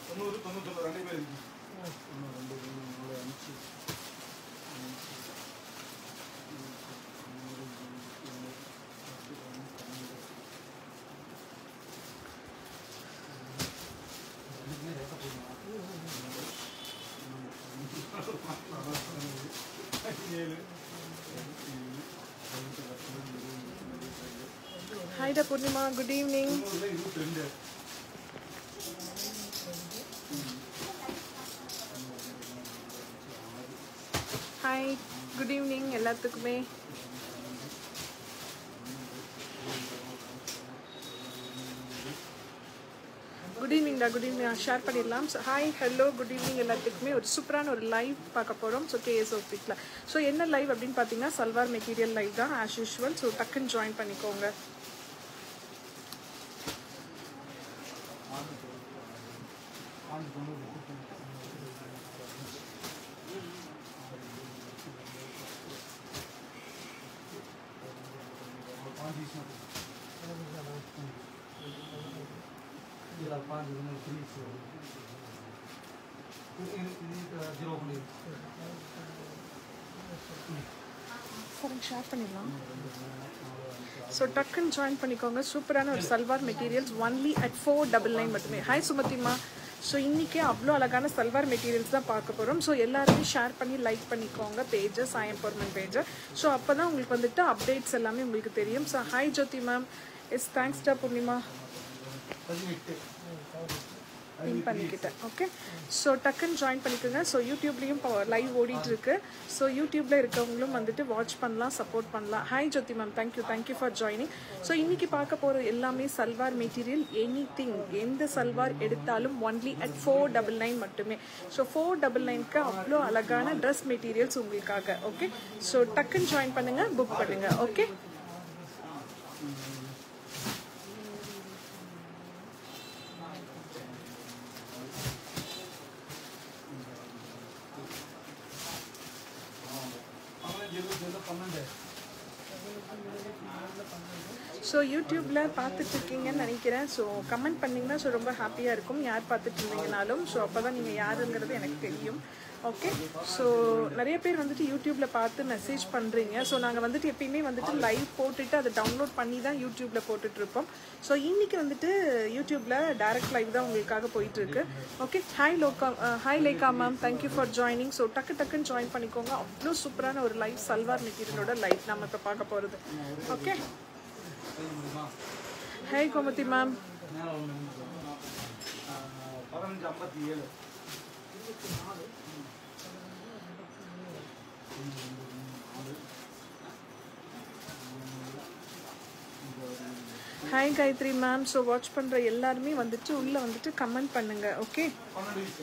தொண்ணூறு தொண்ணூத்தொன்று ரெண்டு பேர் இருக்கு ஒன்று ரெண்டு மூணு நாலு அஞ்சு அஞ்சு, நூறு, நூறு, நூறு, பத்து, பதினொன்று, பன்னெண்டு. இதுக்குமே ரேட்டை போடணும். பதினேழு இருபத்தி ஏழு பதினெட்டு பத்தொன்பது இருபது இருபத்தி ரெண்டு ஹாய் டா பூர்ணிமா குட் ஈவினிங் தொண்ணூறுல இருபத்தி ரெண்டு ஹாய் குட் ஈவினிங் எல்லாத்துக்குமே குட் ஈவினிங்டா குட் ஈவினிங் ஷேர் பண்ணிடலாம் so hi hello good evening எல்லாத்துக்குமே ஒரு சூப்பரான ஒரு லைவ் பார்க்க போகிறோம் ஸோ கேஎஸ் ஆஃபீஸில் ஸோ என்ன லைவ் அப்படின்னு பார்த்தீங்கன்னா சல்வார் மெட்டீரியல் லைவ் தான் ஆஸ் யூஷுவல் ஸோ டக்குன்னு ஜாயின் பண்ணிக்கோங்க ஆண்டு தொண்ணூறு பாஞ்சு இதில் பாஞ்சு ஒன்று த்ரீ ஜீரோ பண்ணி சரிங்க ஷேர் பண்ணிடலாம் ஸோ டக்குன்னு ஜாயின் பண்ணிக்கோங்க சூப்பரான ஒரு salwar materials only at four double nine மட்டுமே ஹாய் சுமதிமா ஸோ இன்றைக்கே அவ்வளோ அழகான சல்வார் மெட்டீரியல்ஸ் தான் பார்க்க போகிறோம் ஸோ எல்லாருமே ஷேர் பண்ணி லைக் பண்ணிக்கோங்க பேஜை சாயம் பொர்மன் பேஜை ஸோ அப்போ தான் உங்களுக்கு வந்துட்டு அப்டேட்ஸ் எல்லாமே உங்களுக்கு தெரியும் so hi Jothi ma'am yes thanks டா பூர்ணிமா பதினெட்டு பின் பண்ணிக்கிட்டேன் ஓகே ஸோ டக்குன்னு ஜாயின் பண்ணிக்கோங்க ஸோ யூடியூப்லேயும் லைவ் ஓடிட்டு இருக்கு ஸோ யூடியூப்ல இருக்கவங்களும் வந்துட்டு வாட்ச் பண்ணலாம் சப்போர்ட் பண்ணலாம் hi Jothi ma'am thank you thank you for joining so இன்னைக்கு பார்க்க போகிற எல்லாமே சல்வார் மெட்டீரியல் எனி திங் எந்த சல்வார் எடுத்தாலும் only at four double nine மட்டுமே ஸோ ஃபோர் டபுள் நைனுக்கு அவ்வளோ அழகான ட்ரெஸ் மெட்டீரியல்ஸ் உங்களுக்காக ஓகே ஸோ டக்குன்னு ஜாயின் பண்ணுங்க புக் பண்ணுங்க ஓகே பதினஞ்சு இருபத்தி ரெண்டு பன்னெண்டு ஸோ யூடியூப்பில் பார்த்துட்டு இருக்கீங்கன்னு நினைக்கிறேன் ஸோ கமெண்ட் பண்ணிங்கன்னா ஸோ ரொம்ப ஹாப்பியாக இருக்கும் யார் பார்த்துட்டு இருந்தீங்கனாலும் ஸோ அப்போ தான் நீங்கள் யாருங்கிறது எனக்கு தெரியும் ஓகே ஸோ நிறைய பேர் வந்துட்டு யூடியூப்பில் பார்த்து மெசேஜ் பண்ணுறீங்க ஸோ நாங்கள் வந்துட்டு எப்பயுமே வந்துட்டு லைவ் போட்டுட்டு அதை டவுன்லோட் பண்ணி தான் யூடியூப்பில் போட்டுட்ருப்போம் ஸோ இன்றைக்கி வந்துட்டு யூடியூப்பில் டேரக்ட் லைவ் தான் உங்களுக்காக போயிட்டுருக்கு okay hi Loka hi Lekha ma'am thank you for joining so டக்கு டக்குன்னு ஜாயின் பண்ணிக்கோங்க அவ்வளோ சூப்பரான ஒரு லைவ் சல்வார் மெட்டீரியலோட லைவ் நம்ம இப்போ பார்க்க போகிறது ஓகே செய்ய முடியுமா ஹாய் கோமதி மேம் நேரம் ஒன்று பதினஞ்சு ஐம்பத்தி ஏழு hi Gayathri ma'am so watch பண்ணுற எல்லாருமே வந்துட்டு உள்ளே வந்துட்டு கமெண்ட் பண்ணுங்க ஓகே பன்னெண்டு வயசு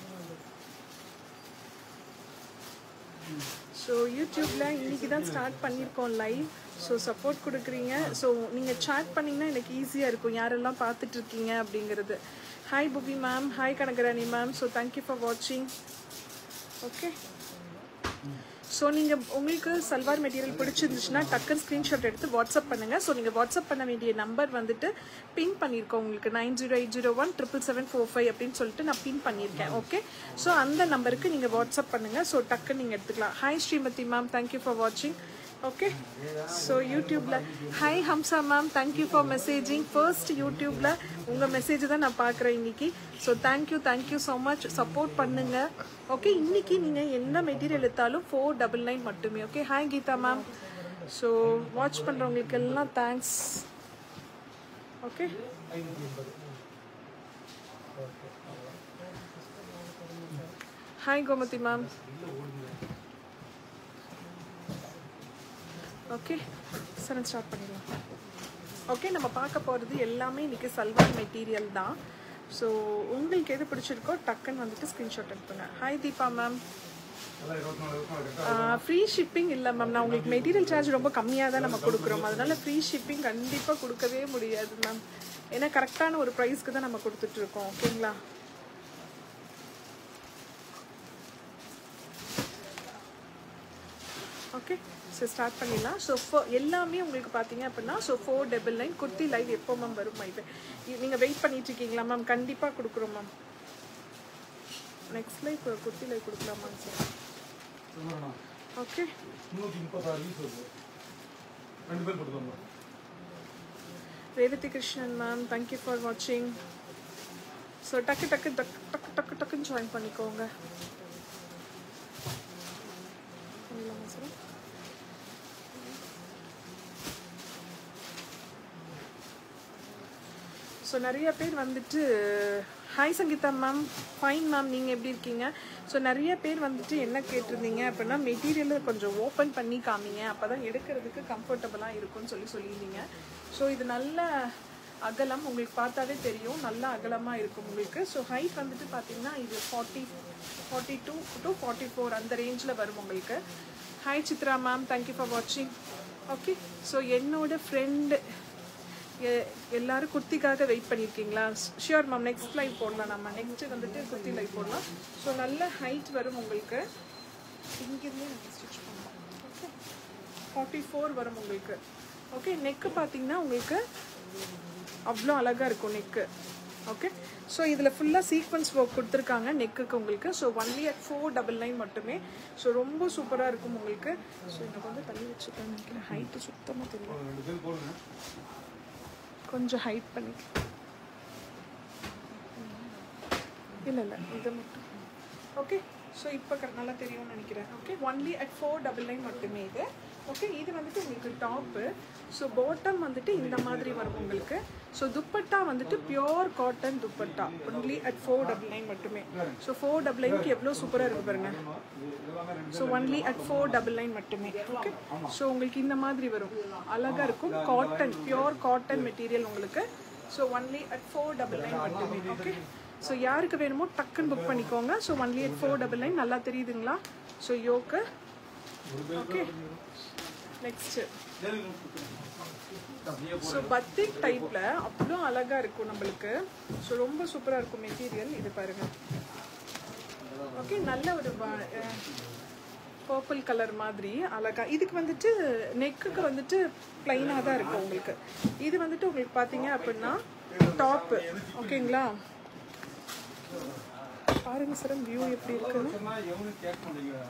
ஸோ யூடியூப்பில் இன்னைக்கு தான் ஸ்டார்ட் பண்ணியிருக்கோம் லைவ் ஸோ சப்போர்ட் கொடுக்குறீங்க ஸோ நீங்கள் சேட் பண்ணிங்கன்னா எனக்கு ஈஸியாக இருக்கும் யாரெல்லாம் பார்த்துட்டு இருக்கீங்க அப்படிங்கிறது hi Pubi ma'am hi Kanakarani ma'am so thank you for வாட்சிங் ஓகே ஸோ நீங்கள் உங்களுக்கு சல்வார் மெட்டீரியல் பிடிச்சிருந்துச்சுன்னா டக்குன்னு ஸ்க்ரீன்ஷாட் எடுத்து வாட்ஸ்அப் பண்ணுங்கள் ஸோ நீங்கள் வாட்ஸ்அப் பண்ண வேண்டிய நம்பர் வந்துட்டு பின் பண்ணியிருக்கோம் உங்களுக்கு nine zero eight zero one triple seven four five அப்படின்னு சொல்லிட்டு நான் பின் பண்ணியிருக்கேன் ஓகே ஸோ அந்த நம்பருக்கு நீங்கள் வாட்ஸ்அப் பண்ணுங்கள் ஸோ டக்குன்னு நீங்கள் எடுத்துக்கலாம் hi Srimathi ma'am thank you for வாட்சிங் ஓகே ஸோ யூடியூப்பில் hi Hamsa ma'am thank you for messaging first யூடியூப்பில் உங்கள் மெசேஜ் தான் நான் பார்க்குறேன் இன்னைக்கு so thank you thank you so much support பண்ணுங்க ஓகே இன்னைக்கு நீங்கள் என்ன மெட்டீரியல் எடுத்தாலும் ஃபோர் டபுள் நைன் மட்டுமே okay hi Geetha ma'am so watch பண்ணுறவங்களுக்கு எல்லாம் தேங்க்ஸ் ஓகே ஐநூற்றி எண்பது ஹாய் கோமதி மேம் ஓகே சரி ஸ்டார்ட் பண்ணிடலாம் ஓகே நம்ம பார்க்க போகிறது எல்லாமே இன்னைக்கு சல்வார் மெட்டீரியல் தான் ஸோ உங்களுக்கு எது பிடிச்சிருக்கோ டக்குன்னு வந்துட்டு ஸ்க்ரீன்ஷாட் எடுத்துங்க ஹாய் தீபா மேம் எல்லாம் இருபத்தி நாலு இருபத்தி நாலு ஃப்ரீ ஷிப்பிங் இல்லை மேம் நான் உங்களுக்கு மெட்டீரியல் சார்ஜ் ரொம்ப கம்மியாக தான் நம்ம கொடுக்குறோம் அதனால ஃப்ரீ ஷிப்பிங் கண்டிப்பாக கொடுக்கவே முடியாது மேம் ஏன்னா கரெக்டான ஒரு ப்ரைஸ்க்கு தான் நம்ம கொடுத்துட்ருக்கோம் ஓகேங்களா ஓகே ஸோ ஸ்டார்ட் பண்ணிடலாம் ஸோ ஃபோ எல்லாமே உங்களுக்கு பார்த்தீங்க அப்படின்னா so four double nine kurti live எப்போ மேம் வரும் இது நீங்கள் வெயிட் பண்ணிட்டு இருக்கீங்களா மேம் கண்டிப்பாக கொடுக்குறோம் மேம் நெக்ஸ்ட்ல இப்போ குர்த்தி லைவ் கொடுக்கலாமான்னு சார் சொல்லுங்கண்ணா ஓகே முந்நூற்றி முப்பத்தாறு பீஸ் வருது ரெண்டு பேர் போட்டுக்கோங்க Revathi Krishnan ma'am thank you for வாட்சிங் ஸோ டக்கு டக்கு டக்கு டக்கு டக்கு டக்குன்னு ஜாயின் பண்ணிக்கோங்க பண்ணிடலாமா சார் ஸோ நிறைய பேர் வந்துட்டு hi Sangeetha ma'am fine ma'am நீங்கள் எப்படி இருக்கீங்க ஸோ நிறைய பேர் வந்துட்டு என்ன கேட்டிருந்தீங்க அப்படின்னா மெட்டீரியலை கொஞ்சம் ஓப்பன் பண்ணி காமிங்க அப்போ தான் எடுக்கிறதுக்கு கம்ஃபர்டபுளாக இருக்கும்னு சொல்லி சொல்லியிருந்தீங்க ஸோ இது நல்ல அகலம் உங்களுக்கு பார்த்தாவே தெரியும் நல்ல அகலமாக இருக்கும் உங்களுக்கு ஸோ ஹைட் வந்துட்டு பார்த்தீங்கன்னா இது forty forty two to forty four அந்த ரேஞ்சில் வரும் உங்களுக்கு hi Chitra ma'am thank you for வாட்சிங் ஓகே ஸோ என்னோட ஃப்ரெண்டு எ- எல்லாரும் குர்த்திக்காக வெயிட் பண்ணியிருக்கீங்களா ஷியோர் மேம் நெக்ஸ்ட் லைவ் போடலாம் நம்ம நெக்ஸ்ட் வந்துட்டு குர்த்தி லைவ் போடலாம் ஸோ நல்ல ஹைட் வரும் உங்களுக்கு இங்கிருந்தே நம்ம ஸ்டிச் பண்ணலாம் ஓகே ஃபார்ட்டி ஃபோர் வரும் உங்களுக்கு ஓகே நெக்கு பார்த்தீங்கன்னா உங்களுக்கு அவ்வளோ அழகாக இருக்கும் நெக்கு ஓகே ஸோ இதில் ஃபுல்லாக சீக்வன்ஸ் ஒர்க் கொடுத்துருக்காங்க நெக்குக்கு உங்களுக்கு so only at four double nine மட்டுமே ஸோ ரொம்ப சூப்பராக இருக்கும் உங்களுக்கு ஸோ எனக்கு வந்து தள்ளி வச்சுக்கலாம்னு நினைக்கிறேன் ஹைட்டு சுத்தமாக தெரியும் ரெண்டு பேர் போடுங்க கொஞ்சம் ஹைட் பண்ணி இல்லை இல்லை இதை மட்டும் ஓகே ஸோ இப்போ நல்லா தெரியும்னு நினைக்கிறேன் okay only at four double nine மட்டுமே இது ஓகே இது வந்துட்டு உங்களுக்கு டாப்பு ஸோ பாட்டம் வந்துட்டு இந்த மாதிரி வரும் உங்களுக்கு ஸோ துப்பட்டா வந்துட்டு pure cotton dupatta only at four double nine மட்டுமே ஸோ ஃபோர் டபுள் நைனுக்கு எவ்வளோ சூப்பராக இருக்கு பாருங்க so only at four double nine மட்டுமே ஓகே ஸோ உங்களுக்கு இந்த மாதிரி வரும் அழகாக இருக்கும் காட்டன் பியோர் காட்டன் மெட்டீரியல் உங்களுக்கு so only at four double nine மட்டுமே ஓகே ஸோ யாருக்கு வேணுமோ டக்குன்னு புக் பண்ணிக்கோங்க so only at four double nine நல்லா தெரியுதுங்களா ஸோ யோக்கு ஓகே நெக்ஸ்ட்டு ஸோ பத்திக் டைப்ல அவ்வளோ அழகா இருக்கும் நம்மளுக்கு ஸோ ரொம்ப சூப்பரா இருக்கும் மெட்டீரியல் இது பாருங்க ஓகே நல்ல ஒரு பர்பிள் கலர் மாதிரி அழகா இதுக்கு வந்துட்டு நெக்குக்கு வந்துட்டு பிளைனாக தான் இருக்கும் உங்களுக்கு இது வந்துட்டு உங்களுக்கு பார்த்தீங்க அப்படின்னா டாப்பு ஓகேங்களா பாருங்க சார் வியூ எப்படி இருக்குன்னு சொன்னா எவனும் கேட்க மாட்டேங்கிறா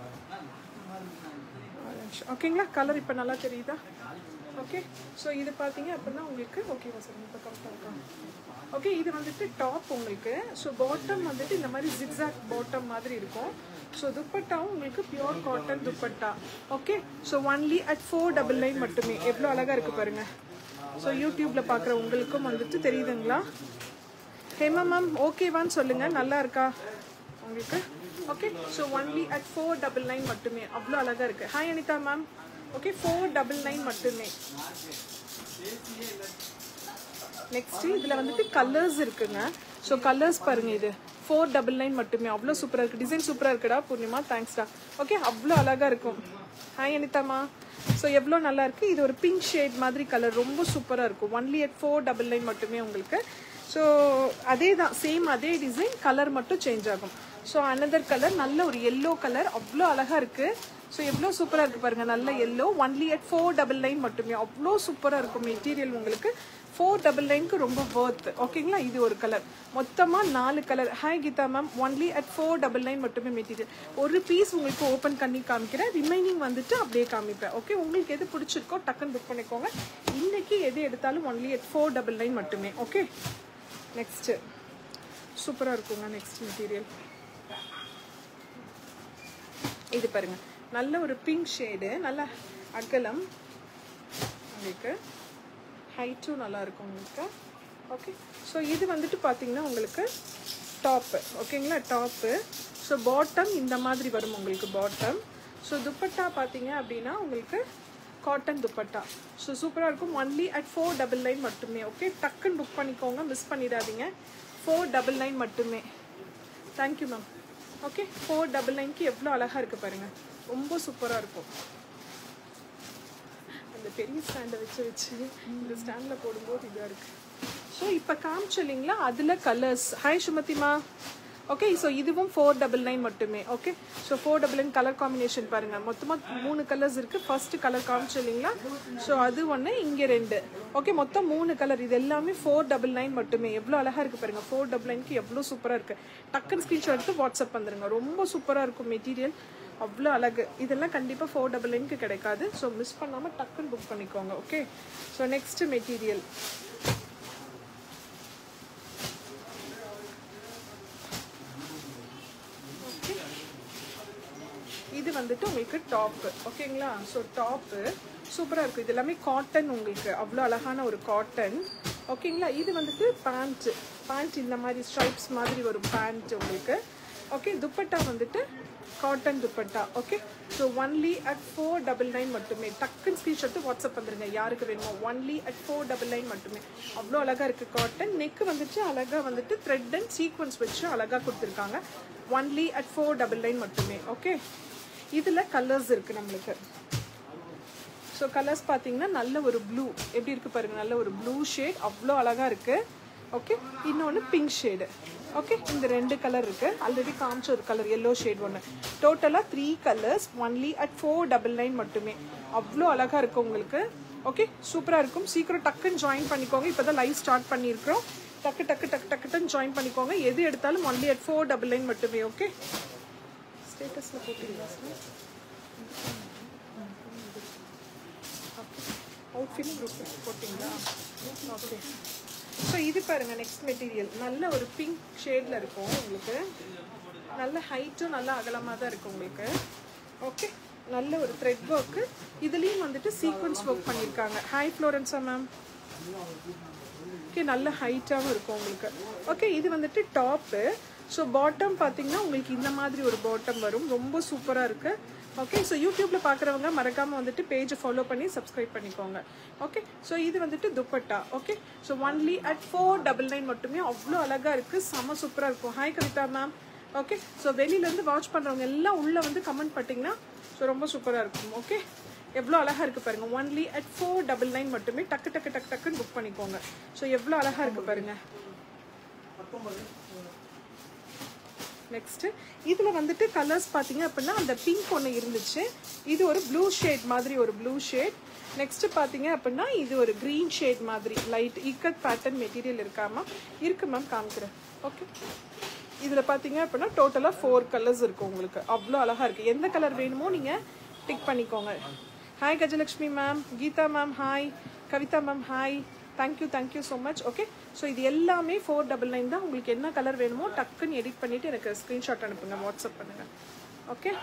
ஓகேங்களா கலர் இப்போ நல்லா தெரியுதா ஓகே ஸோ இது பார்த்தீங்க அப்படின்னா உங்களுக்கு ஓகேவா சார் இப்போ கரெக்டாக இருக்கா ஓகே இது வந்துட்டு டாப் உங்களுக்கு ஸோ பாட்டம் வந்துட்டு இந்த மாதிரி ஜிக்ஸாக் பாட்டம் மாதிரி இருக்கும் ஸோ துப்பட்டாவும் உங்களுக்கு pure cotton dupatta okay so only at four double nine மட்டுமே எவ்வளோ அழகாக இருக்குது பாருங்க ஸோ யூடியூப்பில் பார்க்குற உங்களுக்கும் வந்துட்டு தெரியுதுங்களா ஹேமா மேம் ஓகேவான்னு சொல்லுங்கள் நல்லா இருக்கா உங்களுக்கு okay so only at four double nine மட்டுமே அவ்வளோ அழகாக இருக்குது hi Anitha ma'am okay four double nine மட்டுமே நெக்ஸ்ட் இதில் வந்துட்டு கலர்ஸ் இருக்குங்க ஸோ கலர்ஸ் பாருங்க இது ஃபோர் டபுள் நைன் மட்டுமே அவ்வளோ சூப்பராக இருக்குது டிசைன் சூப்பராக இருக்குடா பூர்ணிமா தேங்க்ஸ்டா ஓகே அவ்வளோ அழகாக இருக்கும் ஹாய் அனிதாமா ஸோ எவ்வளோ நல்லா இருக்கு இது ஒரு பிங்க் ஷேட் மாதிரி கலர் ரொம்ப சூப்பராக இருக்கும் only at four double nine மட்டுமே உங்களுக்கு ஸோ அதே தான் சேம் அதே டிசைன் கலர் மட்டும் சேஞ்ச் ஆகும் ஸோ அனதர் கலர் நல்ல ஒரு எல்லோ கலர் அவ்வளோ அழகாக இருக்குது ஸோ எவ்வளோ சூப்பராக இருக்குது பாருங்கள் நல்ல yellow only at four double nine மட்டுமே அவ்வளோ சூப்பராக இருக்கும் மெட்டீரியல் உங்களுக்கு ஃபோர் டபுள் நைனுக்கு ரொம்ப ஒர்த் ஓகேங்களா இது ஒரு கலர் மொத்தமாக நாலு colour hi Geetha ma'am only at four double nine மட்டுமே மெட்டீரியல் ஒரு பீஸ் உங்களுக்கு ஓப்பன் பண்ணி காமிக்கிறேன் ரிமைனிங் வந்துட்டு அப்படியே காமிப்பேன் ஓகே உங்களுக்கு எது பிடிச்சிருக்கோ டக்குன்னு புக் பண்ணிக்கோங்க இன்னைக்கு எது எடுத்தாலும் only at four double nine மட்டுமே ஓகே நெக்ஸ்ட்டு சூப்பராக இருக்குங்க நெக்ஸ்ட் மெட்டீரியல் இது பாருங்க நல்ல ஒரு பிங்க் ஷேடு நல்ல அகலம் உங்களுக்கு ஹைட்டும் நல்லா இருக்கும் உங்களுக்கு ஓகே ஸோ இது வந்துட்டு பார்த்தீங்கன்னா உங்களுக்கு டாப்பு ஓகேங்களா டாப்பு ஸோ பாட்டம் இந்த மாதிரி வரும் உங்களுக்கு பாட்டம் ஸோ துப்பட்டா பார்த்தீங்க அப்படின்னா உங்களுக்கு காட்டன் துப்பட்டா ஸோ சூப்பராக இருக்கும் only at four double nine மட்டுமே ஓகே டக்குன்னு புக் பண்ணிக்கோங்க மிஸ் பண்ணிடாதீங்க ஃபோர் டபுள் நைன் மட்டுமே thank you ma'am okay four double நைன்க்கு எவ்வளோ அழகாக இருக்குது பாருங்கள் ரொம்ப சூப்பராக இருக்கும் அந்த பெரிய ஸ்டாண்டை வச்சு வச்சு இந்த ஸ்டாண்டில் போடும்போது இதாக இருக்குது ஸோ இப்போ காமிச்சு இல்லைங்களா அதில் கலர்ஸ் ஹாய் சுமதிமா ஓகே ஸோ இதுவும் ஃபோர் டபுள் நைன் மட்டுமே okay so four double nine colour combination பாருங்க மொத்தமாக மூணு கலர்ஸ் இருக்கு ஃபர்ஸ்ட் கலர் காமிச்சு இல்லைங்களா ஸோ அது ஒன்று இங்கே ரெண்டு ஓகே மொத்தம் மூணு கலர் இது எல்லாமே ஃபோர் டபுள் நைன் மட்டுமே எவ்வளோ அழகா இருக்கு பாருங்க ஃபோர் டபுள் நைன்க்கு எவ்வளோ சூப்பராக இருக்கு டக்குன்னு ஸ்க்ரீன்ஷாட் எடுத்து வாட்ஸ்அப் வந்துருங்க ரொம்ப சூப்பராக இருக்கும் மெட்டீரியல் அவ்வளோ அழகு இதெல்லாம் கண்டிப்பாக ஃபோர் டபுள் நைன்க்கு கிடைக்காது ஸோ மிஸ் பண்ணாமல் டக்குன்னு புக் பண்ணிக்கோங்க ஓகே ஸோ நெக்ஸ்ட் மெட்டீரியல் இது வந்துட்டு உங்களுக்கு டாப்பு ஓகேங்களா ஸோ டாப்பு சூப்பராக இருக்கும் இது எல்லாமே காட்டன் உங்களுக்கு அவ்வளோ அழகான ஒரு காட்டன் ஓகேங்களா இது வந்துட்டு பேண்ட் பேண்ட் இந்த மாதிரி ஸ்ட்ரைப்ஸ் மாதிரி வரும் பேண்ட் உங்களுக்கு ஓகே துப்பட்டா வந்துட்டு cotton dupatta okay so only at four double nine மட்டுமே டக்குன்னு ஸ்க்ரீன்ஷாட்டு வாட்ஸ்அப் வந்துருங்க யாருக்கு வேணுமோ only at four double nine மட்டுமே அவ்வளோ அழகாக இருக்குது காட்டன் நெக் வந்துட்டு அழகாக வந்துட்டு த்ரெட் அண்ட் சீக்வன்ஸ் வச்சு அழகாக கொடுத்துருக்காங்க only at four double nine மட்டுமே ஓகே இதில் கலர்ஸ் இருக்குது நம்மளுக்கு ஸோ கலர்ஸ் பார்த்தீங்கன்னா நல்ல ஒரு ப்ளூ எப்படி இருக்குது பாருங்க நல்ல ஒரு ப்ளூ ஷேட் அவ்வளோ அழகாக இருக்குது ஓகே இன்னொன்று பிங்க் ஷேடு ஓகே இந்த ரெண்டு கலர் இருக்குது ஆல்ரெடி காமிச்ச ஒரு கலர் எல்லோ ஷேட் ஒன்று டோட்டலாக three colours only at four double nine மட்டுமே அவ்வளோ அழகாக இருக்கும் உங்களுக்கு ஓகே சூப்பராக இருக்கும் சீக்கிரம் டக்குன்னு ஜாயின் பண்ணிக்கோங்க இப்போ தான் லைவ் ஸ்டார்ட் பண்ணியிருக்கிறோம் டக்கு டக்கு டக்கு டக்குன்னு ஜாயின் பண்ணிக்கோங்க எது எடுத்தாலும் only at four double nine மட்டுமே ஓகே ஸ்டேட்டஸில் போட்டிங்களா சார் அவுட்ஃபிட் குரூப் போட்டிங்களா ஓகே ஸோ இது பாருங்க நெக்ஸ்ட் மெட்டீரியல் நல்ல ஒரு பிங்க் ஷேடில் இருக்கும் உங்களுக்கு நல்ல ஹைட்டும் நல்ல அகலமாக தான் இருக்கும் உங்களுக்கு ஓகே நல்ல ஒரு த்ரெட் ஒர்க்கு இதுலேயும் வந்துட்டு சீக்வன்ஸ் ஒர்க் பண்ணியிருக்காங்க ஹாய் ஃப்ளோரன்ஸா மேம் ஓகே நல்ல ஹைட்டாகவும் இருக்கும் உங்களுக்கு ஓகே இது வந்துட்டு டாப்பு ஸோ பாட்டம் பார்த்தீங்கன்னா உங்களுக்கு இந்த மாதிரி ஒரு பாட்டம் வரும் ரொம்ப சூப்பராக இருக்குது ஓகே ஸோ யூடியூப்பில் பார்க்குறவங்க மறக்காமல் வந்துட்டு பேஜை ஃபாலோ பண்ணி சப்ஸ்கிரைப் பண்ணிக்கோங்க ஓகே ஸோ இது வந்துட்டு dupatta okay so only at four double nine மட்டுமே அவ்வளோ அழகாக இருக்குது செம சூப்பராக இருக்கும் hi Kavitha ma'am okay so வெளியிலேருந்து வாட்ச் பண்ணுறவங்க எல்லாம் உள்ளே வந்து கமெண்ட் பண்ணிட்டீங்கன்னா ஸோ ரொம்ப சூப்பராக இருக்கும் ஓகே எவ்வளோ அழகாக இருக்குது பாருங்க only at four double nine மட்டுமே டக்கு டக்கு டக்கு டக்குன்னு புக் பண்ணிக்கோங்க ஸோ எவ்வளோ அழகாக இருக்குது பாருங்க நெக்ஸ்ட் இதில் வந்துட்டு கலர்ஸ் பார்த்தீங்க அப்படின்னா அந்த பிங்க் ஒன்று இருந்துச்சு இது ஒரு ப்ளூ ஷேட் மாதிரி ஒரு ப்ளூ ஷேட் நெக்ஸ்ட் பார்த்தீங்க அப்படின்னா இது ஒரு க்ரீன் ஷேட் மாதிரி லைட் இக்கட் பேட்டர்ன் மெட்டீரியல் இருக்காமா இருக்கு மேம் காமிக்கிறேன் ஓகே இதில் பார்த்தீங்க அப்படின்னா டோட்டலாக ஃபோர் கலர்ஸ் இருக்கும் உங்களுக்கு அவ்வளோ அழகாக இருக்குது எந்த கலர் வேணுமோ நீங்கள் டிக் பண்ணிக்கோங்க hi Gajalakshmi ma'am Geetha ma'am hi Kavitha ma'am hi thank you thank you so much okay so இது எல்லாமே ஃபோர் டபுள் நைன் தான் உங்களுக்கு என்ன கலர் வேணுமோ டக்குன்னு எடிட் பண்ணிவிட்டு எனக்கு ஸ்க்ரீன்ஷாட் அனுப்புங்க வாட்ஸ்அப் பண்ணுங்கள் okay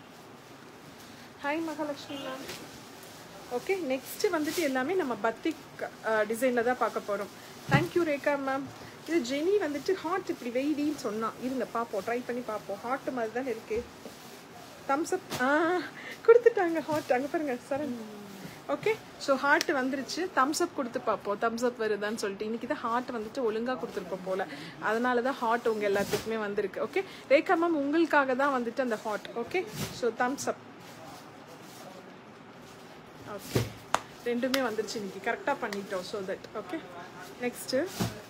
hi Mahalakshmi ma'am okay next வந்துட்டு எல்லாமே நம்ம பத்திக் டிசைனில் தான் பார்க்க போகிறோம் தேங்க்யூ ரேகா மேம் இது ஜெனி வந்துட்டு ஹார்ட் இப்படி வெயிடின்னு சொன்னா இருங்க பார்ப்போம் ட்ரை பண்ணி பார்ப்போம் ஹார்ட் மாதிரி தான் இருக்கு தம்ஸ் அப் ஆ கொடுத்துட்டாங்க ஹார்ட் அங்கே பாருங்க சரண் ஓகே ஸோ ஹார்ட் வந்துருச்சு தம்ஸ் அப் கொடுத்து பார்ப்போம் தம்ஸ் அப் வருதான்னு சொல்லிட்டு இன்னைக்கு தான் ஹார்ட் வந்துட்டு ஒழுங்காக கொடுத்துருப்போம் போல அதனால தான் ஹார்ட் உங்கள் எல்லாத்துக்குமே வந்திருக்கு ஓகே ரேகா மேம் உங்களுக்காக தான் வந்துட்டு அந்த heart okay so thumbs up okay ரெண்டுமே வந்துருச்சு இன்னைக்கு கரெக்டாக பண்ணிட்டோம் ஸோ தட் ஓகே நெக்ஸ்ட்டு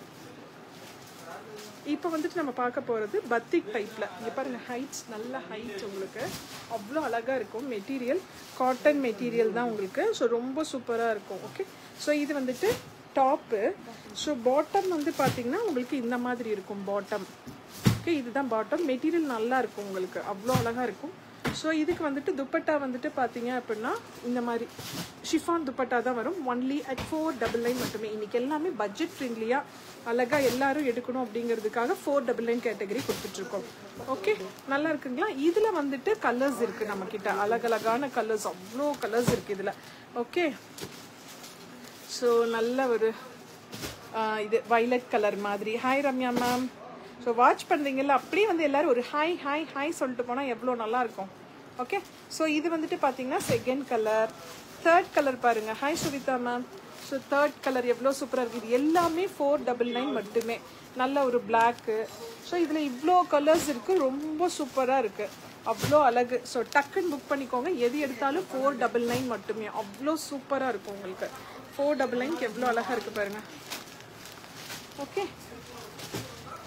இப்போ வந்துட்டு நம்ம பார்க்க போகிறது பத்திக் டைப்பில் இங்கே பாருங்கள் ஹைட்ஸ் நல்ல ஹைட் உங்களுக்கு அவ்வளோ அழகாக இருக்கும் மெட்டீரியல் காட்டன் மெட்டீரியல் தான் உங்களுக்கு ஸோ ரொம்ப சூப்பராக இருக்கும் ஓகே ஸோ இது வந்துட்டு டாப்பு ஸோ பாட்டம் வந்து பார்த்தீங்கன்னா உங்களுக்கு இந்த மாதிரி இருக்கும் பாட்டம் ஓகே இதுதான் பாட்டம் மெட்டீரியல் நல்லா இருக்கும் உங்களுக்கு அவ்வளோ அழகாக இருக்கும் ஸோ இதுக்கு வந்துட்டு துப்பட்டா வந்துட்டு பார்த்தீங்க அப்படின்னா இந்த மாதிரி ஷிஃபான் துப்பட்டா தான் வரும் only at four double nine மட்டுமே இன்னைக்கு எல்லாமே பட்ஜெட் ஃப்ரெண்ட்லியாக அழகாக எல்லாரும் எடுக்கணும் அப்படிங்கிறதுக்காக ஃபோர் டபுள் நைன் கேட்டகரி கொடுத்துட்ருக்கோம் ஓகே நல்லா இருக்குங்களா இதில் வந்துட்டு கலர்ஸ் இருக்குது நம்மக்கிட்ட அழகழகான கலர்ஸ் அவ்வளோ கலர்ஸ் இருக்குது இதில் ஓகே ஸோ நல்ல ஒரு ஆஹ், இது வைலட் கலர் மாதிரி hi Ramya ma'am so watch பண்ணுறீங்கல்ல அப்படியே வந்து எல்லாரும் ஒரு ஹாய் ஹாய் ஹாய் சொல்லிட்டு போனால் எவ்வளோ நல்லா இருக்கும் ஓகே ஸோ இது வந்துட்டு பார்த்தீங்கன்னா செகண்ட் கலர் தேர்ட் கலர் பாருங்க hi Suvitha ma'am so third colour எவ்வளோ சூப்பராக இருக்குது இது எல்லாமே ஃபோர் டபுள் நைன் மட்டுமே நல்ல ஒரு பிளாக்கு ஸோ இதில் இவ்வளோ கலர்ஸ் இருக்குது ரொம்ப சூப்பராக இருக்குது அவ்வளோ அழகு ஸோ டக்குன்னு புக் பண்ணிக்கோங்க எது எடுத்தாலும் ஃபோர் டபுள் நைன் மட்டுமே அவ்வளோ சூப்பராக இருக்கும் உங்களுக்கு ஃபோர் டபுள் நைன்க்கு எவ்வளோ அழகாக இருக்குது பாருங்கள் ஓகே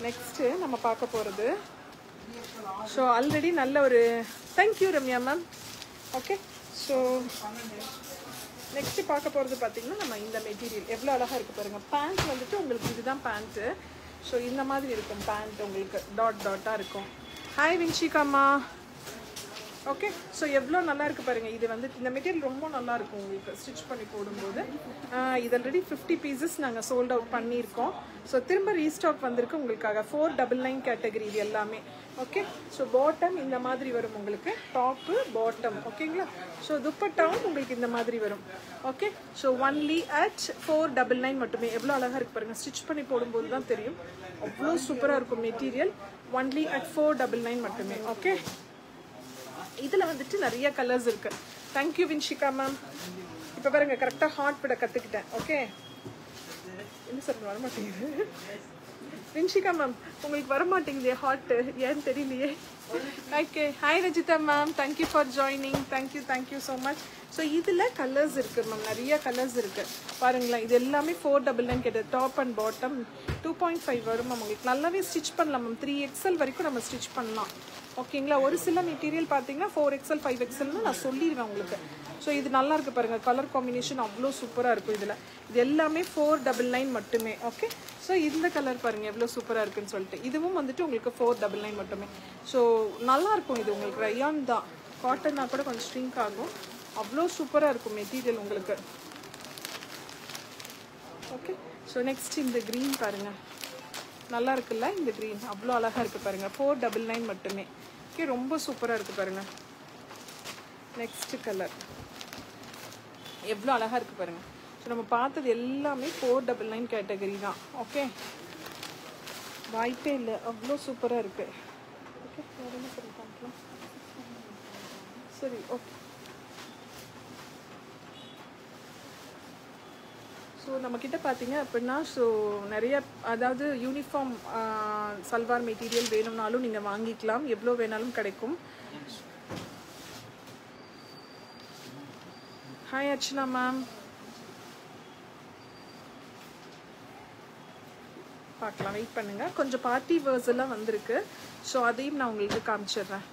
நெக்ஸ்ட்டு நம்ம பார்க்க போகிறது ஸோ ஆல்ரெடி நல்ல ஒரு thank you Ramya ma'am okay so next பார்க்க போகிறது பார்த்தீங்கன்னா நம்ம இந்த மெட்டீரியல் எவ்வளோ அழகாக இருக்குது பாருங்கள் பேண்ட் வந்துட்டு உங்களுக்கு இதுதான் பேண்ட்டு ஸோ இந்த மாதிரி இருக்கும் பேண்ட் உங்களுக்கு டாட் டாட்டாக இருக்கும் ஹாய் வின்ஷிகாமா ஓகே ஸோ எவ்வளோ நல்லா இருக்கு பாருங்க இது வந்து இந்த மெட்டீரியல் ரொம்ப நல்லா இருக்கும் உங்களுக்கு ஸ்டிச் பண்ணி போடும்போது ஆஹ் இது ஆல்ரெடி ஃபிஃப்டி பீசஸ் நாங்கள் சோல்ட் அவுட் பண்ணியிருக்கோம் ஸோ திரும்ப ரீஸ்டாக் வந்திருக்கு உங்களுக்காக ஃபோர் டபுள் நைன் கேட்டகரி இது எல்லாமே ஓகே ஸோ பாட்டம் இந்த மாதிரி வரும் உங்களுக்கு டாப்பு பாட்டம் ஓகேங்களா ஸோ துப்பட்டாவும் உங்களுக்கு இந்த மாதிரி வரும் okay so only at four double nine மட்டுமே எவ்வளோ அழகாக இருக்கு பாருங்க ஸ்டிச் பண்ணி போடும்போது தான் தெரியும் அவ்வளோ சூப்பராக இருக்கும் material only at four double nine மட்டுமே ஓகே இதில் வந்துட்டு நிறைய கலர்ஸ் இருக்கு தேங்க்யூ வின்ஷிகா மேம் இப்போ பாருங்க கரெக்டாக ஹார்ட் விட கற்றுக்கிட்டேன் ஓகே என்ன சார் வர மாட்டேங்குது வின்ஷிகா மேம் உங்களுக்கு வர மாட்டேங்குது ஹார்ட் ஏன்னு தெரியலையே okay hi Rajitha ma'am thank you for joining thank you thank you so much so இதில் கலர்ஸ் இருக்குது மேம் நிறைய கலர்ஸ் இருக்குது பாருங்களேன் இது எல்லாமே ஃபோர் டபுள் நைன் கேட்டு top and bottom two point five வரும் மேம் உங்களுக்கு நல்லாவே ஸ்டிச் பண்ணலாம் மேம் த்ரீ எக்ஸல் வரைக்கும் நம்ம ஸ்டிச் பண்ணலாம் ஓகேங்களா ஒரு சில மெட்டீரியல் பார்த்தீங்கன்னா ஃபோர் எக்ஸல் ஃபைவ் எக்ஸல்னு நான் சொல்லிடுவேன் உங்களுக்கு ஸோ இது நல்லா இருக்கு பாருங்க கலர் காம்பினேஷன் அவ்வளோ சூப்பராக இருக்கும் இதில் இது எல்லாமே ஃபோர் டபுள் நைன் மட்டுமே ஓகே ஸோ இந்த கலர் பாருங்க எவ்வளோ சூப்பராக இருக்குன்னு சொல்லிட்டு இதுவும் வந்துட்டு உங்களுக்கு ஃபோர் டபுள் நைன் மட்டுமே ஸோ நல்லா இருக்கும் இது உங்களுக்கு ரயான் தான் காட்டன்னா கூட கொஞ்சம் ஸ்ட்ரிங்க் ஆகும் அவ்வளோ சூப்பராக இருக்கும் மெட்டீரியல் உங்களுக்கு ஓகே ஸோ நெக்ஸ்ட் இந்த க்ரீன் பாருங்க நல்லா இருக்குல்ல இந்த க்ரீன் அவ்வளோ அழகாக இருக்குது பாருங்க ஃபோர் டபுள் நைன் மட்டுமே ஓகே ரொம்ப சூப்பராக இருக்குது பாருங்க நெக்ஸ்ட் கலர் எவ்வளோ அழகாக இருக்குது பாருங்க ஸோ நம்ம பார்த்தது எல்லாமே ஃபோர் டபுள் நைன் கேட்டகரி தான் ஓகே வாய்ப்பே இல்லை அவ்வளோ சூப்பராக இருக்குது ஓகே வேறு என்ன சொல்லி பார்க்கலாம் சரி ஓகே ஸோ நம்மக்கிட்ட பார்த்தீங்க அப்படின்னா ஸோ நிறைய அதாவது யூனிஃபார்ம் சல்வார் மெட்டீரியல் வேணும்னாலும் நீங்கள் வாங்கிக்கலாம் எவ்வளோ வேணாலும் கிடைக்கும் ஹாய் அர்ச்சனா மேம் பார்க்கலாம் வெயிட் பண்ணுங்க கொஞ்சம் பார்ட்டி வேர்ஸ் எல்லாம் வந்திருக்கு ஸோ அதையும் நான் உங்களுக்கு காமிச்சிடுறேன்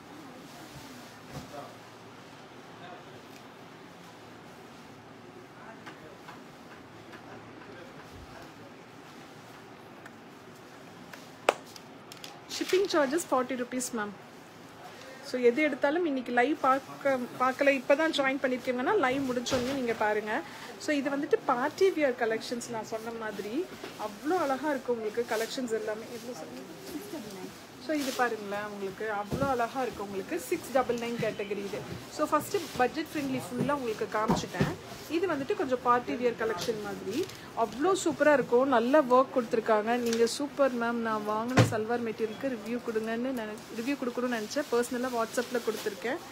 shipping charges forty rupees ma'am so எது எடுத்தாலும் இன்னைக்கு லைவ் பார்க்க பார்க்கல இப்போ தான் ஜாயின் பண்ணியிருக்கீங்கன்னா லைவ் முடிஞ்சோடனே நீங்கள் பாருங்கள் ஸோ இது வந்துட்டு பார்ட்டி வியர் கலெக்ஷன்ஸ் நான் சொன்ன மாதிரி அவ்வளோ அழகாக இருக்கும் உங்களுக்கு கலெக்ஷன்ஸ் எல்லாமே எவ்வளோ சொல்லுங்க ஸோ இது பாருங்களேன் உங்களுக்கு அவ்வளோ அழகாக இருக்கும் உங்களுக்கு சிக்ஸ் டபுள் நைன் கேட்டகரி இது ஸோ ஃபஸ்ட்டு பட்ஜெட் ஃப்ரெண்ட்லி ஃபுல்லாக உங்களுக்கு காமிச்சிட்டேன் இது வந்துட்டு கொஞ்சம் பார்ட்டி வியர் கலெக்ஷன் மாதிரி அவ்வளோ சூப்பராக இருக்கும் நல்ல ஒர்க் கொடுத்துருக்காங்க நீங்கள் சூப்பர் மேம் நான் வாங்கின சல்வார் மெட்டீரியலுக்கு ரிவ்யூ கொடுங்கன்னு நினை ரிவ்யூ கொடுக்கணும்னு நினச்சேன் பர்சனலாக வாட்ஸ்அப்பில் கொடுத்துருக்கேன்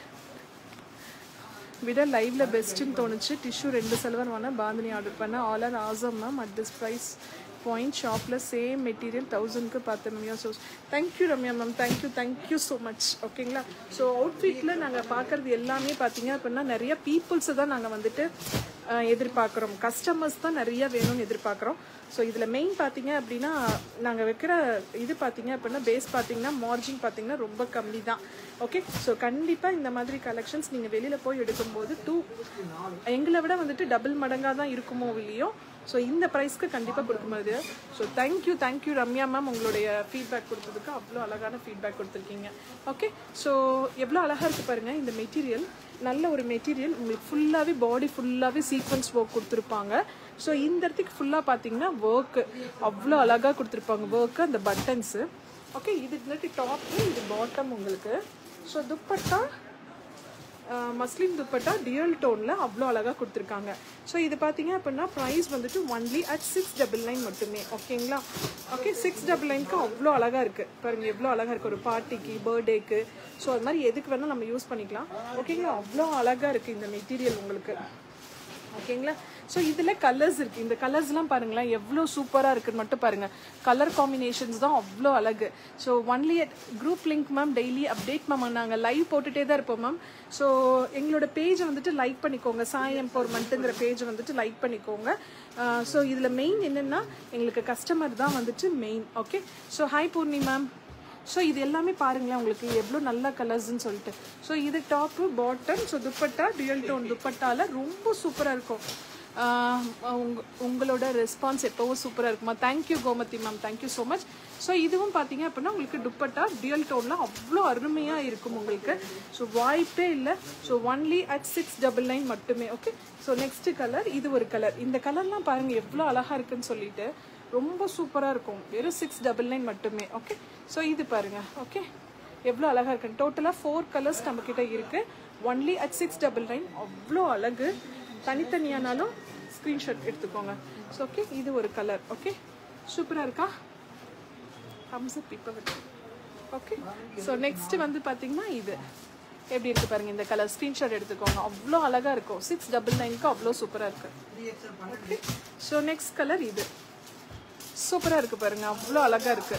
விட லைவ்ல பெஸ்ட்டுன்னு தோணுச்சு டிஷ்யூ ரெண்டு சல்வார் வாங்க பாந்தினி ஆர்டர் பண்ணேன் all are awesome ma'am at this price point ஷாப்பில் சேம் மெட்டீரியல் தௌசண்ட்க்கு பார்த்தேன் Ramya so thank you Ramya ma'am thank you thank you so much ஓகேங்களா ஸோ அவுட்ஃபிட்டில் நாங்கள் பார்க்குறது எல்லாமே பார்த்தீங்க அப்படின்னா நிறைய பீப்புள்ஸை தான் நாங்கள் வந்துட்டு அஹ், எதிர்பார்க்குறோம் கஸ்டமர்ஸ் தான் நிறைய வேணும்னு எதிர்பார்க்குறோம் ஸோ இதில் மெயின் பார்த்தீங்க அப்படின்னா நாங்கள் வைக்கிற இது பார்த்தீங்க அப்படின்னா பேஸ் பார்த்தீங்கன்னா மார்ஜின் பார்த்தீங்கன்னா ரொம்ப கம்மி தான் ஓகே ஸோ கண்டிப்பாக இந்த மாதிரி கலெக்ஷன்ஸ் நீங்கள் வெளியில் போய் எடுக்கும்போது டூ எங்களை விட வந்துட்டு டபுள் மடங்காக தான் இருக்குமோ இல்லையோ ஸோ இந்த ப்ரைஸ்க்கு கண்டிப்பாக கொடுக்கும்போது so thank you thank you Ramya ma'am உங்களுடைய ஃபீட்பேக் கொடுத்ததுக்கு அவ்வளோ அழகான ஃபீட்பேக் கொடுத்துருக்கீங்க ஓகே ஸோ எவ்வளோ அழகாக இருக்குது பாருங்கள் இந்த மெட்டீரியல் நல்ல ஒரு மெட்டீரியல் உங்களுக்கு ஃபுல்லாகவே பாடி ஃபுல்லாகவே சீக்வன்ஸ் ஒர்க் கொடுத்துருப்பாங்க ஸோ இந்த இடத்துக்கு ஃபுல்லாக பார்த்தீங்கன்னா ஒர்க்கு அவ்வளோ அழகாக கொடுத்துருப்பாங்க ஒர்க்கு அந்த பட்டன்ஸு ஓகே இது வந்துட்டு டாப்பு இது பாட்டம் உங்களுக்கு so dupatta muslin dupatta dual டோனில் அவ்வளோ அழகாக கொடுத்துருக்காங்க ஸோ இது பார்த்தீங்க அப்படின்னா ப்ரைஸ் வந்துட்டு only at six double nine மட்டுமே ஓகேங்களா ஓகே சிக்ஸ் டபுள் நைனுக்கு அவ்வளோ அழகாக இருக்குது பாருங்க எவ்வளோ அழகாக இருக்குது ஒரு பார்ட்டிக்கு பர்த்டேக்கு ஸோ அது மாதிரி எதுக்கு வேணால் நம்ம யூஸ் பண்ணிக்கலாம் ஓகேங்களா அவ்வளோ அழகாக இருக்குது இந்த மெட்டீரியல் உங்களுக்கு ஓகேங்களா ஸோ இதில் கலர்ஸ் இருக்குது இந்த கலர்ஸ்லாம் பாருங்களேன் எவ்வளோ சூப்பராக இருக்குன்னு மட்டும் பாருங்கள் கலர் காம்பினேஷன்ஸ் தான் அவ்வளோ அழகு so only at group link ma'am daily update ma'am நாங்கள் லைவ் போட்டுகிட்டே தான் இருப்போம் மேம் ஸோ எங்களோட பேஜை வந்துட்டு லைக் பண்ணிக்கோங்க சாய் எம்பவர்மெண்ட்டுங்கிற பேஜை வந்துட்டு லைக் பண்ணிக்கோங்க ஸோ இதில் மெயின் என்னென்னா எங்களுக்கு கஸ்டமர் தான் வந்துட்டு main okay so hi Poorni ma'am so இது எல்லாமே பாருங்களேன் உங்களுக்கு எவ்வளோ நல்ல கலர்ஸ்ன்னு சொல்லிட்டு ஸோ இது top bottom so dupatta dual tone துப்பட்டால ரொம்ப சூப்பராக இருக்கும் ஆஹ் உங்க உங்களோட ரெஸ்பான்ஸ் எப்பவும் சூப்பராக இருக்குமா thank you Gomathi ma'am thank you so much so இதுவும் பார்த்தீங்க அப்படின்னா உங்களுக்கு துப்பட்டா டியூல் டோனில் அவ்வளோ அருமையாக இருக்கும் உங்களுக்கு ஸோ வாய்ப்பே இல்லை so only at six double nine மட்டுமே ஓகே ஸோ நெக்ஸ்ட் கலர் இது ஒரு கலர் இந்த கலர்லாம் பாருங்கள் எவ்வளோ அழகாக இருக்குன்னு சொல்லிட்டு ரொம்ப சூப்பராக இருக்கும் வெறும் சிக்ஸ் டபுள் நைன் மட்டுமே ஓகே ஸோ இது பாருங்க ஓகே எவ்வளோ அழகாக இருக்கு டோட்டலாக ஃபோர் கலர்ஸ் நம்மக்கிட்ட இருக்கு only at six double nine அவ்வளோ அழகு தனித்தனியானாலும் ஸ்க்ரீன்ஷாட் எடுத்துக்கோங்க ஸோ ஓகே இது ஒரு கலர் ஓகே சூப்பராக இருக்கா ஹம்ஸ் அப் இப்போ ஓகே ஸோ நெக்ஸ்ட் வந்து பார்த்தீங்கன்னா இது எப்படி இருக்கு பாருங்க இந்த கலர் ஸ்க்ரீன்ஷாட் எடுத்துக்கோங்க அவ்வளோ அழகாக இருக்கும் சிக்ஸ் டபுள் நைனுக்கு அவ்வளோ சூப்பராக இருக்கு ஓகே ஸோ நெக்ஸ்ட் கலர் இது சூப்பராக இருக்கு பாருங்க அவ்வளோ அழகா இருக்கு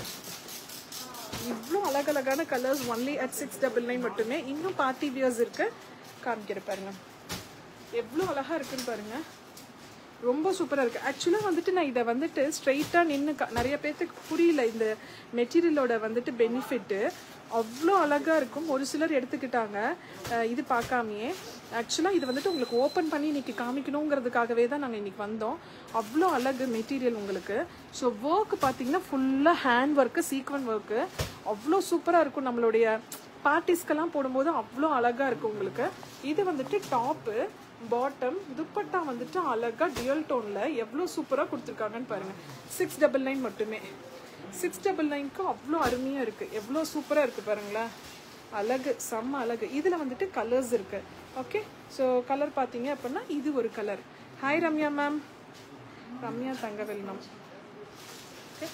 இவ்வளோ அழகழகான colours only at six double nine மட்டுமே இன்னும் பார்ட்டி வியர்ஸ் இருக்கு காமிக்கிற பாருங்க எவ்வளோ அழகா இருக்குன்னு பாருங்க ரொம்ப சூப்பராக இருக்குது ஆக்சுவலாக வந்துட்டு நான் இதை வந்துட்டு ஸ்ட்ரைட்டாக நின்று நிறைய பேர்த்துக்கு புரியல இந்த மெட்டீரியலோட வந்துட்டு பெனிஃபிட்டு அவ்வளோ அழகாக இருக்கும் ஒரு சிலர் எடுத்துக்கிட்டாங்க அஹ் இது பார்க்காமையே ஆக்சுவலாக இது வந்துட்டு உங்களுக்கு ஓப்பன் பண்ணி இன்னைக்கு காமிக்கணுங்கிறதுக்காகவே தான் நாங்கள் இன்னைக்கு வந்தோம் அவ்வளோ அழகு மெட்டீரியல் உங்களுக்கு ஸோ ஒர்க் பார்த்தீங்கன்னா ஃபுல்லாக ஹேண்ட் ஒர்க்கு சீக்வன் ஒர்க்கு அவ்வளோ சூப்பராக இருக்கும் நம்மளுடைய பார்ட்டிஸ்க்கெல்லாம் போடும்போது அவ்வளோ அழகாக இருக்கும் உங்களுக்கு இது வந்துட்டு டாப்பு பாட்டம் துப்பட்டா வந்துட்டு அழகா டியூல் டோன்ல எவ்வளோ சூப்பராக கொடுத்துருக்காங்கன்னு பாருங்க சிக்ஸ் டபுள் நைன் மட்டுமே சிக்ஸ் டபுள் நைனுக்கு அவ்வளோ அருமையாக இருக்கு எவ்வளோ சூப்பராக இருக்கு பாருங்களேன் அழகு செம்ம அழகு இதில் வந்துட்டு கலர்ஸ் இருக்கு ஓகே ஸோ கலர் பார்த்தீங்க அப்படின்னா இது ஒரு colour hi Ramya ma'am Ramya Thangavel ma'am okay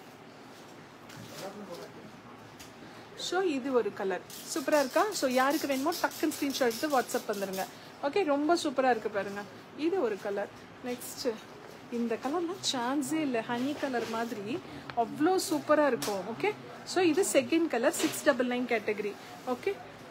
so இது ஒரு கலர் சூப்பராக இருக்கா ஸோ யாருக்கு வேணுமோ டக்குன்னு ஸ்க்ரீன்ஷாட் எடுத்து வாட்ஸ்அப் வந்துருங்க ஓகே ரொம்ப சூப்பராக இருக்கு பாருங்க இது ஒரு கலர் நெக்ஸ்ட் இந்த கலர்லாம் சான்ஸே இல்லை ஹனி கலர் மாதிரி அவ்வளோ சூப்பராக இருக்கும் ஓகே ஸோ இது second colour six double nine category okay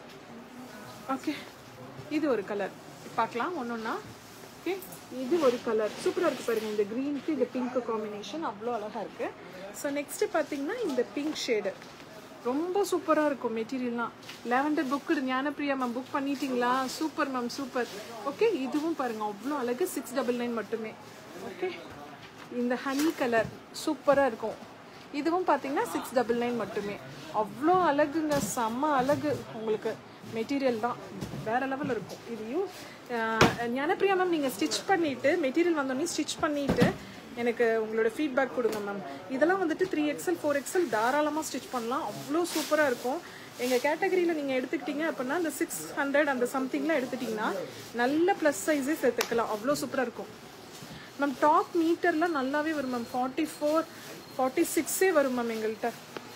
okay இது ஒரு கலர் பார்க்கலாம் ஒன்றொன்னா ஓகே இது ஒரு கலர் சூப்பராக இருக்குது பாருங்க இந்த க்ரீனுக்கு இந்த பிங்க் காம்பினேஷன் அவ்வளோ அழகாக இருக்குது ஸோ நெக்ஸ்ட்டு பார்த்தீங்கன்னா இந்த பிங்க் ஷேடு ரொம்ப சூப்பராக இருக்கும் மெட்டீரியல்லாம் lavender book Gnanapriya ma'am book பண்ணிட்டீங்களா சூப்பர் மேம் சூப்பர் ஓகே இதுவும் பாருங்க அவ்வளோ அழகு சிக்ஸ் டபுள் நைன் மட்டுமே ஓகே இந்த ஹனி கலர் சூப்பராக இருக்கும் இதுவும் பார்த்தீங்கன்னா சிக்ஸ் டபுள் நைன் மட்டுமே அவ்வளோ அழகுங்க செம்ம அழகு உங்களுக்கு மெட்டீரியல் தான் வேற லெவல் இருக்கும் இதையும் அஹ், ஞானப்பிரியா மேம் நீங்கள் ஸ்டிச் பண்ணிட்டு மெட்டீரியல் வந்தோடனே ஸ்டிச் பண்ணிட்டு எனக்கு உங்களோட ஃபீட்பேக் கொடுங்க மேம் இதெல்லாம் வந்துட்டு த்ரீ எக்ஸல் ஃபோர் எக்ஸல் தாராளமாக ஸ்டிச் பண்ணலாம் அவ்வளோ சூப்பராக இருக்கும் எங்கள் கேட்டகரியில் நீங்கள் எடுத்துக்கிட்டீங்க அப்படின்னா அந்த சிக்ஸ் ஹண்ட்ரட் அந்த சம்திங்லாம் எடுத்துட்டிங்கன்னா நல்ல ப்ளஸ் சைஸே சேர்த்துக்கலாம் அவ்வளோ சூப்பராக இருக்கும் மேம் டாப் மீட்டர்லாம் நல்லாவே வரும் மேம் ஃபார்ட்டி ஃபோர் ஃபார்ட்டி சிக்ஸே வரும் மேம் எங்கள்கிட்ட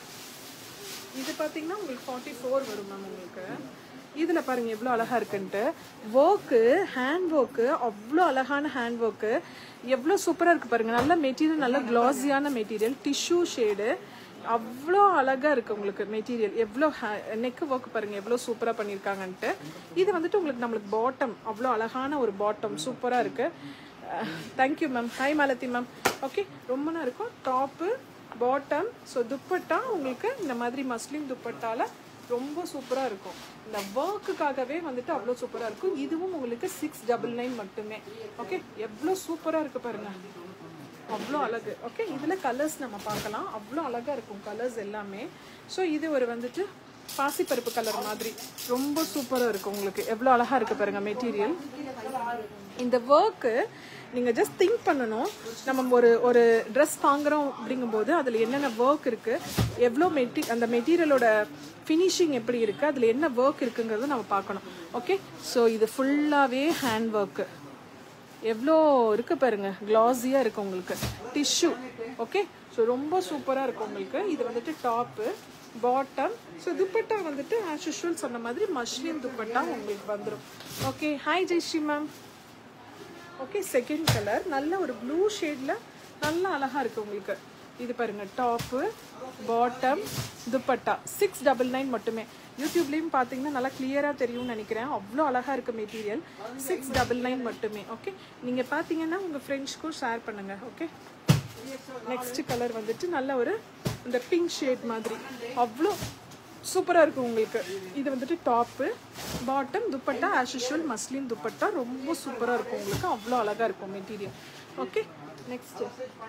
இது பார்த்தீங்கன்னா உங்களுக்கு ஃபார்ட்டி ஃபோர் வரும் மேம் உங்களுக்கு இதில் பாருங்க எவ்வளோ அழகா இருக்குன்ட்டு ஒர்க்கு ஹேண்ட் ஒர்க்கு அவ்வளோ அழகான ஹேண்ட் ஒர்க்கு எவ்வளோ சூப்பராக இருக்கு பாருங்க நல்ல மெட்டீரியல் நல்ல கிளாஸியான மெட்டீரியல் டிஷ்யூ ஷேடு அவ்வளோ அழகா இருக்கு உங்களுக்கு மெட்டீரியல் எவ்வளோ நெக் ஒர்க் பாருங்க எவ்வளோ சூப்பராக பண்ணியிருக்காங்கன்ட்டு இது வந்துட்டு உங்களுக்கு நம்மளுக்கு பாட்டம் அவ்வளோ அழகான ஒரு பாட்டம் சூப்பராக இருக்கு thank you ma'am hi Malathi ma'am okay ரொம்ப நல்லா இருக்கும் டாப்பு பாட்டம் ஸோ துப்பட்டா உங்களுக்கு இந்த மாதிரி மஸ்லின் துப்பட்டால ரொம்ப சூப்பராக இருக்கும் இந்த ஒர்க்குக்காகவே வந்துட்டு அவ்வளோ சூப்பராக இருக்கும் இதுவும் உங்களுக்கு சிக்ஸ் டபுள் நைன் மட்டுமே ஓகே எவ்வளோ சூப்பராக இருக்கு பாருங்க அவ்வளோ அழகு ஓகே இதில் கலர்ஸ் நம்ம பார்க்கலாம் அவ்வளோ அழகாக இருக்கும் கலர்ஸ் எல்லாமே ஸோ இது ஒரு வந்துட்டு பாசிப்பருப்பு கலர் மாதிரி ரொம்ப சூப்பராக இருக்கும் உங்களுக்கு எவ்வளோ அழகாக இருக்கு பாருங்க மெட்டீரியல் இந்த ஒர்க்கு நீங்கள் ஜஸ்ட் திங்க் பண்ணணும் நம்ம ஒரு ஒரு ட்ரெஸ் வாங்குறோம் அப்படிங்கும்போது அதில் என்னென்ன ஒர்க் இருக்குது எவ்வளோ மெட்டி அந்த மெட்டீரியலோட ஃபினிஷிங் எப்படி இருக்குது அதில் என்ன ஒர்க் இருக்குங்கிறத நம்ம பார்க்கணும் ஓகே ஸோ இது ஃபுல்லாகவே ஹேண்ட் ஒர்க்கு எவ்வளோ இருக்கு பாருங்க கிளாஸியாக இருக்கு உங்களுக்கு டிஷ்யூ ஓகே ஸோ ரொம்ப சூப்பராக இருக்கும் உங்களுக்கு இது வந்துட்டு டாப்பு பாட்டம் ஸோ துப்பட்டா வந்துட்டு ஆஸ் யூஷுவல் சொன்ன மாதிரி மஷ்ரூம் துப்பட்டா உங்களுக்கு வந்துடும் okay hi Jayashree ma'am okay second colour நல்ல ஒரு ப்ளூ ஷேடில் நல்லா அழகாக இருக்குது உங்களுக்கு இது பாருங்க top bottom dupatta six double nine மட்டுமே யூடியூப்லேயும் பார்த்தீங்கன்னா நல்லா கிளியராக தெரியும்னு நினைக்கிறேன் அவ்வளோ அழகாக இருக்குது மெட்டீரியல் சிக்ஸ் டபுள் நைன் மட்டுமே ஓகே நீங்கள் பார்த்தீங்கன்னா உங்கள் ஃப்ரெண்ட்ஸ்க்கும் ஷேர் பண்ணுங்கள் ஓகே நெக்ஸ்ட் கலர் வந்துட்டு நல்ல ஒரு இந்த பிங்க் ஷேட் மாதிரி அவ்வளோ சூப்பராக இருக்கும் உங்களுக்கு இது வந்துட்டு top bottom dupatta as usual muslin dupatta ரொம்ப சூப்பராக இருக்கும் உங்களுக்கு அவ்வளோ அழகாக இருக்கும் மெட்டீரியல் ஓகே நெக்ஸ்ட்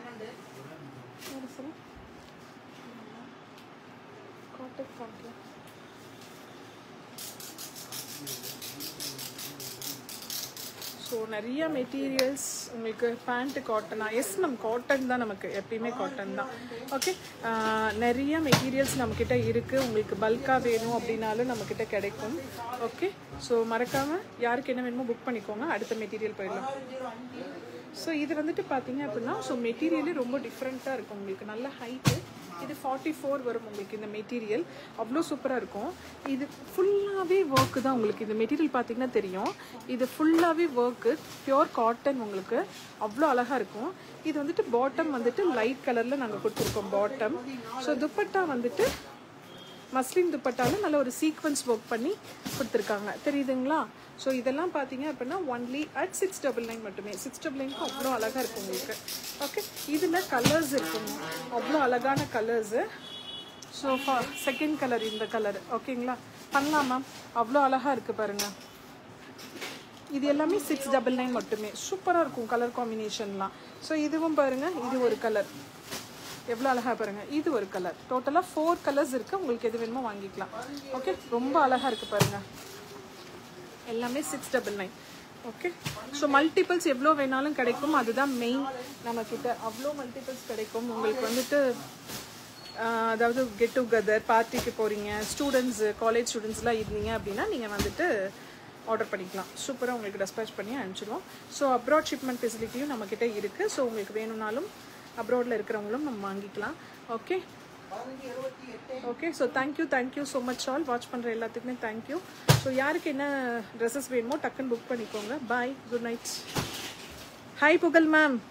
ஸோ நிறைய மெட்டீரியல்ஸ் உங்களுக்கு பேண்ட்டு காட்டனா எஸ் மேம் காட்டன் தான் நமக்கு எப்பயுமே காட்டன் தான் ஓகே நிறைய மெட்டீரியல்ஸ் நம்மக்கிட்ட இருக்குது உங்களுக்கு பல்காக வேணும் அப்படின்னாலும் நம்மக்கிட்ட கிடைக்கும் ஓகே ஸோ மறக்காமல் யாருக்கு என்ன வேணுமோ புக் பண்ணிக்கோங்க அடுத்த மெட்டீரியல் போயிடலாம் ஸோ இது வந்துட்டு பார்த்தீங்க அப்படின்னா ஸோ மெட்டீரியலே ரொம்ப டிஃப்ரெண்ட்டாக இருக்கும் உங்களுக்கு நல்ல ஹைட்டு இது ஃபார்ட்டி ஃபோர் வரும் உங்களுக்கு இந்த மெட்டீரியல் அவ்வளோ சூப்பராக இருக்கும் இது ஃபுல்லாகவே ஒர்க்கு தான் உங்களுக்கு இந்த மெட்டீரியல் பார்த்தீங்கன்னா தெரியும் இது ஃபுல்லாகவே ஒர்க்கு பியோர் காட்டன் உங்களுக்கு அவ்வளோ அழகாக இருக்கும் இது வந்துட்டு பாட்டம் வந்துட்டு லைட் கலரில் நாங்கள் கொடுத்துருக்கோம் பாட்டம் ஸோ துப்பட்டா வந்துட்டு மஸ்லின் துப்பட்டால நல்ல ஒரு சீக்வன்ஸ் ஒர்க் பண்ணி கொடுத்துருக்காங்க தெரியுதுங்களா ஸோ இதெல்லாம் பார்த்தீங்க அப்படின்னா only at six double nine மட்டுமே சிக்ஸ் டபுள் நைனுக்கு அவ்வளோ அழகாக இருக்கும் உங்களுக்கு ஓகே இதில் கலர்ஸ் இருக்குங்க அவ்வளோ அழகான கலர்ஸு ஸோ செகண்ட் கலர் இந்த கலர் ஓகேங்களா பண்ணலாம் மேம் அவ்வளோ அழகாக இருக்குது பாருங்கள் இது எல்லாமே சிக்ஸ் டபுள் நைன் மட்டுமே சூப்பராக இருக்கும் கலர் காம்பினேஷன்லாம் ஸோ இதுவும் பாருங்கள் இது ஒரு கலர் எவ்வளோ அழகாக பாருங்கள் இது ஒரு கலர் டோட்டலாக ஃபோர் கலர்ஸ் இருக்குது உங்களுக்கு எது வேணுமோ வாங்கிக்கலாம் ஓகே ரொம்ப அழகாக இருக்குது பாருங்கள் எல்லாமே six double nine okay so multiples எவ்வளோ வேணாலும் கிடைக்கும் அதுதான் மெயின் நம்மக்கிட்ட அவ்வளோ மல்டிபிள்ஸ் கிடைக்கும் உங்களுக்கு வந்துட்டு ஆஹ், அதாவது கெட் டுகெதர் பார்ட்டிக்கு போகிறீங்க ஸ்டூடெண்ட்ஸு காலேஜ் ஸ்டூடெண்ட்ஸ்லாம் இருந்தீங்க அப்படின்னா நீங்கள் வந்துட்டு ஆர்டர் பண்ணிக்கலாம் சூப்பராக உங்களுக்கு டெஸ்பேச் பண்ணி அனுப்பிச்சிடுவோம் ஸோ அப்ராட் ஷிப்மெண்ட் ஃபெசிலிட்டியும் நம்மக்கிட்ட இருக்குது ஸோ உங்களுக்கு வேணும்னாலும் அப்ராடில் இருக்கிறவங்களும் நம்ம வாங்கிக்கலாம் okay okay so thank you thank you so much all watch பண்ணுற எல்லாத்துக்குமே தேங்க்யூ ஸோ யாருக்கு என்ன ட்ரெஸ்ஸஸ் வேணுமோ டக்குன்னு புக் பண்ணிக்கோங்க bye good night hi Pugazh ma'am